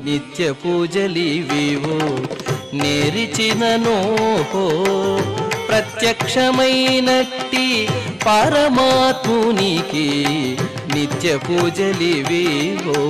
నిత్య పూజలివివో నేరిచిననో ప్రత్యక్షమైనట్టి పరమాత్మునికి నిత్య పూజలివివో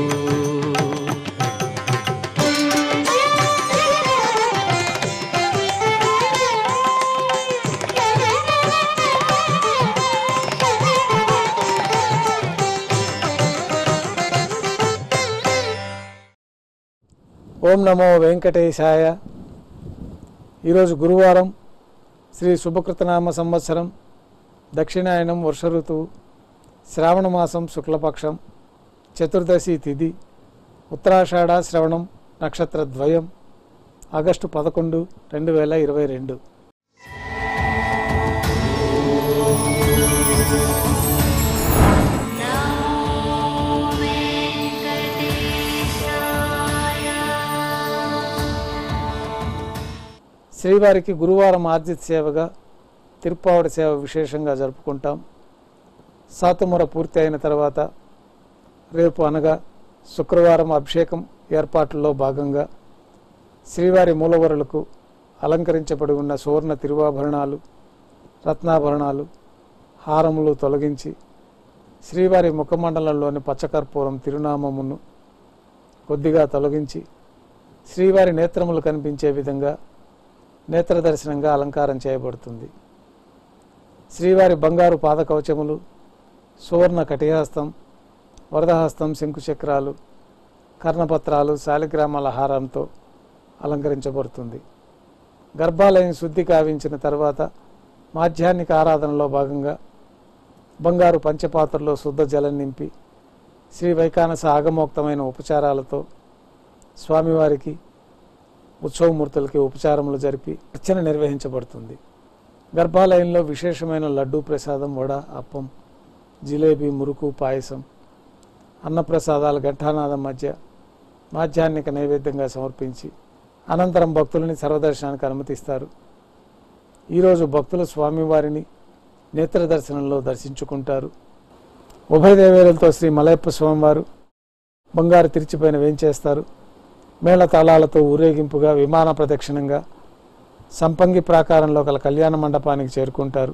ఓం నమో వెంకటేశాయ ఈరోజు గురువారం శ్రీ శుభకృతనామ సంవత్సరం దక్షిణాయనం వర్ష ఋతువు శ్రావణ మాసం శుక్లపక్షం చతుర్దశి తిథి ఉత్తరాషాఢ శ్రవణం నక్షత్ర ద్వయం ఆగస్టు పదకొండు రెండు వేల ఇరవై రెండు శ్రీవారికి గురువారం ఆర్జిత సేవగా తిరుప్పావడి సేవ విశేషంగా జరుపుకుంటాం సాతుముర పూర్తి అయిన తర్వాత రేపు అనగా శుక్రవారం అభిషేకం ఏర్పాట్లలో భాగంగా శ్రీవారి మూలవరులకు అలంకరించబడి ఉన్న సువర్ణ తిరువాభరణాలు రత్నాభరణాలు హారములు తొలగించి శ్రీవారి ముఖమండలంలోని పచ్చకర్పూరం తిరునామమును కొద్దిగా తొలగించి శ్రీవారి నేత్రములు కనిపించే విధంగా నేత్ర దర్శనంగా అలంకారం చేయబడుతుంది శ్రీవారి బంగారు పాదకవచములు సువర్ణ కటిహస్తం వరదహస్తం శంకుచక్రాలు కర్ణపత్రాలు శాలిగ్రామాల హారంతో అలంకరించబడుతుంది గర్భాలయం శుద్ధి కావించిన తర్వాత మాధ్యాహ్నిక ఆరాధనలో భాగంగా బంగారు పంచపాత్రలో శుద్ధ జలం నింపి శ్రీ వైకానస ఆగమోక్తమైన ఉపచారాలతో స్వామివారికి ఉత్సవమూర్తులకి ఉపచారములు జరిపి అర్చన నిర్వహించబడుతుంది గర్భాలయంలో విశేషమైన లడ్డూ ప్రసాదం వడ అప్పం జిలేబీ మురుకు పాయసం అన్నప్రసాదాల ఘంటానాదం మధ్య మాధ్యాహ్నిక నైవేద్యంగా సమర్పించి అనంతరం భక్తులని సర్వదర్శనానికి అనుమతిస్తారు ఈరోజు భక్తులు స్వామివారిని నేత్ర దర్శనంలో దర్శించుకుంటారు ఉభయ దేవేరులతో శ్రీ మలయప్ప స్వామివారు బంగారు తిరిచిపైన వేంచేస్తారు మేళ తాళాలతో ఊరేగింపుగా విమాన ప్రదక్షిణంగా సంపంగి ప్రాకారంలో గల కళ్యాణ మండపానికి చేరుకుంటారు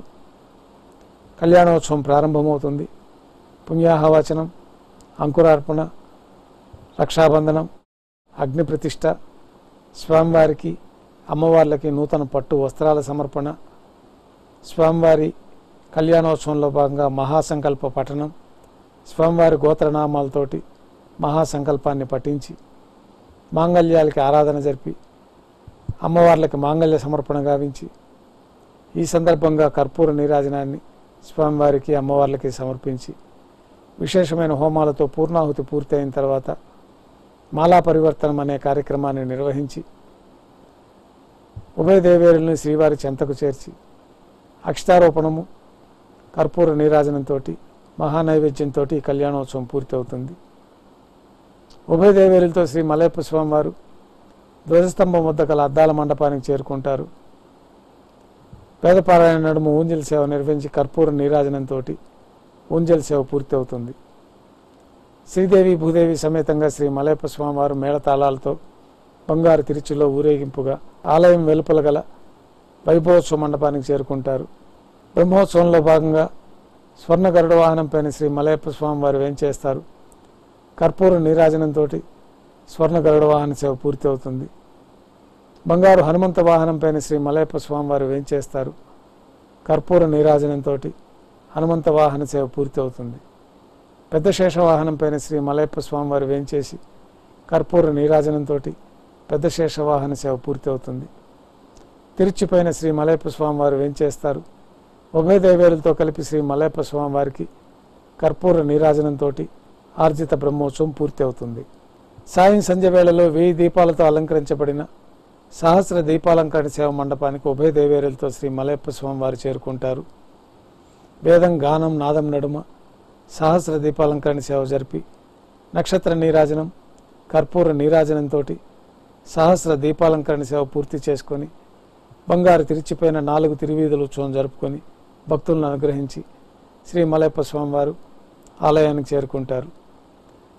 కళ్యాణోత్సవం ప్రారంభమవుతుంది పుణ్యాహవచనం అంకురార్పణ రక్షాబంధనం అగ్ని ప్రతిష్ట స్వామివారికి అమ్మవార్లకి నూతన పట్టు వస్త్రాల సమర్పణ స్వామివారి కళ్యాణోత్సవంలో భాగంగా మహాసంకల్ప పఠనం స్వామివారి గోత్రనామాలతోటి మహాసంకల్పాన్ని పఠించి మాంగళ్యాలకి ఆరాధన జరిపి అమ్మవార్లకి మాంగళ్య సమర్పణ గావించి ఈ సందర్భంగా కర్పూర నీరాజనాన్ని స్వామివారికి అమ్మవార్లకి సమర్పించి విశేషమైన హోమాలతో పూర్ణాహుతి పూర్తి అయిన తర్వాత మాలా పరివర్తనం అనే కార్యక్రమాన్ని నిర్వహించి ఉభయ దేవేరుల్ని శ్రీవారి చెంతకు చేర్చి అక్షతారోపణము కర్పూర నీరాజనంతో మహానైవేద్యంతో ఈ కళ్యాణోత్సవం పూర్తి అవుతుంది ఉభయ దేవేరులతో శ్రీ మలయప్ప స్వామివారు ధ్వజస్తంభం వద్ద గల అద్దాల మండపానికి చేరుకుంటారు పేదపారాయణ నడుము ఊంజల్ సేవ నిర్వహించి కర్పూర నీరాజనంతో ఊంజల్ సేవ పూర్తి అవుతుంది శ్రీదేవి భూదేవి సమేతంగా శ్రీ మలయప్ప స్వామివారు మేళతాళాలతో బంగారు తిరుచులో ఊరేగింపుగా ఆలయం వెలుపల గల వైభవోత్సవ మండపానికి చేరుకుంటారు బ్రహ్మోత్సవంలో భాగంగా స్వర్ణ గరుడ వాహనంపైన శ్రీ మలయప్ప స్వామివారు వేంచేస్తారు కర్పూర నీరాజనంతో స్వర్ణ గరుడ వాహన సేవ పూర్తి అవుతుంది బంగారు హనుమంత వాహనంపైన శ్రీ మలయప్ప స్వామివారు వేంచేస్తారు కర్పూర నీరాజనంతో హనుమంత వాహన సేవ పూర్తి అవుతుంది పెద్ద శేష వాహనంపైన శ్రీ మలయప్ప స్వామివారు వేంచేసి కర్పూర నీరాజనంతో పెద్ద శేష వాహన సేవ పూర్తి అవుతుంది తిరుచిపైన శ్రీ మలయప్ప స్వామివారు వేంచేస్తారు ఉభయ దేవేరులతో కలిపి శ్రీ మలయప్ప స్వామివారికి కర్పూర నీరాజనంతో ఆర్జిత బ్రహ్మోత్సవం పూర్తి అవుతుంది సాయం సంధ్య వేళలో వెయ్యి దీపాలతో అలంకరించబడిన సహస్ర దీపాలంకరణ సేవ మండపానికి ఉభయ దేవేరులతో శ్రీ మలయప్ప స్వామివారు చేరుకుంటారు వేదం గానం నాదం నడుమ సహస్ర దీపాలంకరణ సేవ జరిపి నక్షత్ర నీరాజనం కర్పూర నీరాజనంతో సహస్ర దీపాలంకరణ సేవ పూర్తి చేసుకొని బంగారు తిరిచిపోయిన నాలుగు తిరువీధుల ఉత్సవం జరుపుకొని భక్తులను అనుగ్రహించి శ్రీ మలయప్ప స్వామివారు ఆలయానికి చేరుకుంటారు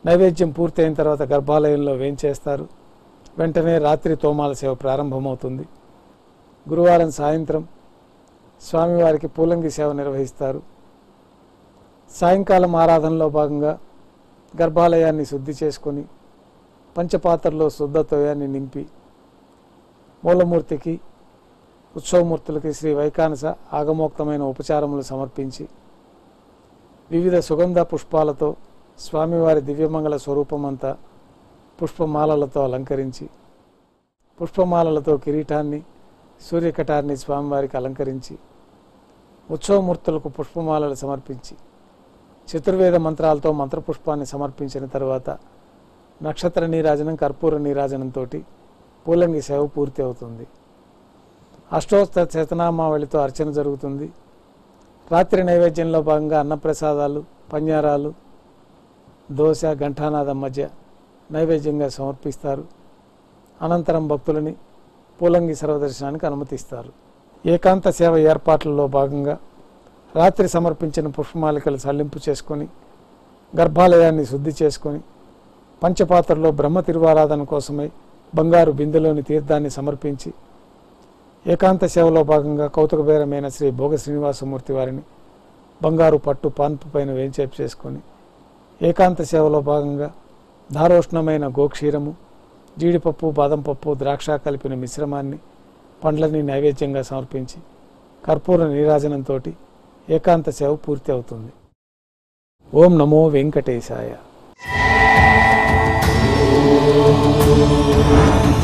నైవేద్యం పూర్తయిన తర్వాత గర్భాలయంలో వేంచేస్తారు వెంటనే రాత్రి తోమాల సేవ ప్రారంభమవుతుంది గురువారం సాయంత్రం స్వామివారికి పూలంగి సేవ నిర్వహిస్తారు సాయంకాలం ఆరాధనలో భాగంగా గర్భాలయాన్ని శుద్ధి చేసుకొని పంచపాత్రలో శుద్ధతోయాన్ని నింపి మూలమూర్తికి ఉత్సవమూర్తులకి శ్రీ వైకానస ఆగమోక్తమైన ఉపచారములు సమర్పించి వివిధ సుగంధ పుష్పాలతో స్వామివారి దివ్యమంగళ స్వరూపమంతా పుష్పమాలలతో అలంకరించి పుష్పమాలలతో కిరీటాన్ని సూర్యకటాన్ని స్వామివారికి అలంకరించి ఉత్సవమూర్తులకు పుష్పమాలలు సమర్పించి చతుర్వేద మంత్రాలతో మంత్రపుష్పాన్ని సమర్పించిన తరువాత నక్షత్ర నీరాజనం కర్పూర నీరాజనంతో పూలంగి సేవ పూర్తి అవుతుంది అష్టోత్తర శతనామావళితో అర్చన జరుగుతుంది రాత్రి నైవేద్యంలో భాగంగా అన్నప్రసాదాలు పన్యారాలు దోశ ఘంటానాదం మధ్య నైవేద్యంగా సమర్పిస్తారు అనంతరం భక్తులని పూలంగి సర్వదర్శనానికి అనుమతిస్తారు ఏకాంత సేవ ఏర్పాట్లలో భాగంగా రాత్రి సమర్పించిన పుష్పమాలికలు సల్లింపు చేసుకొని గర్భాలయాన్ని శుద్ధి చేసుకొని పంచపాత్రలో బ్రహ్మ తిరువారాధన కోసమై బంగారు బిందెలోని తీర్థాన్ని సమర్పించి ఏకాంత సేవలో భాగంగా కౌతుకబేరమైన శ్రీ భోగ శ్రీనివాసమూర్తి వారిని బంగారు పట్టు పాన్పు పైన వేంచేపు చేసుకొని ఏకాంత సేవలో భాగంగా దారోష్ణమైన గోక్షీరము జీడిపప్పు బాదం పప్పు ద్రాక్ష కలిపిన మిశ్రమాన్ని పండ్లని నైవేద్యంగా సమర్పించి కర్పూర నీరాజనంతో ఏకాంత సేవ పూర్తి అవుతుంది ఓం నమో వెంకటేశాయ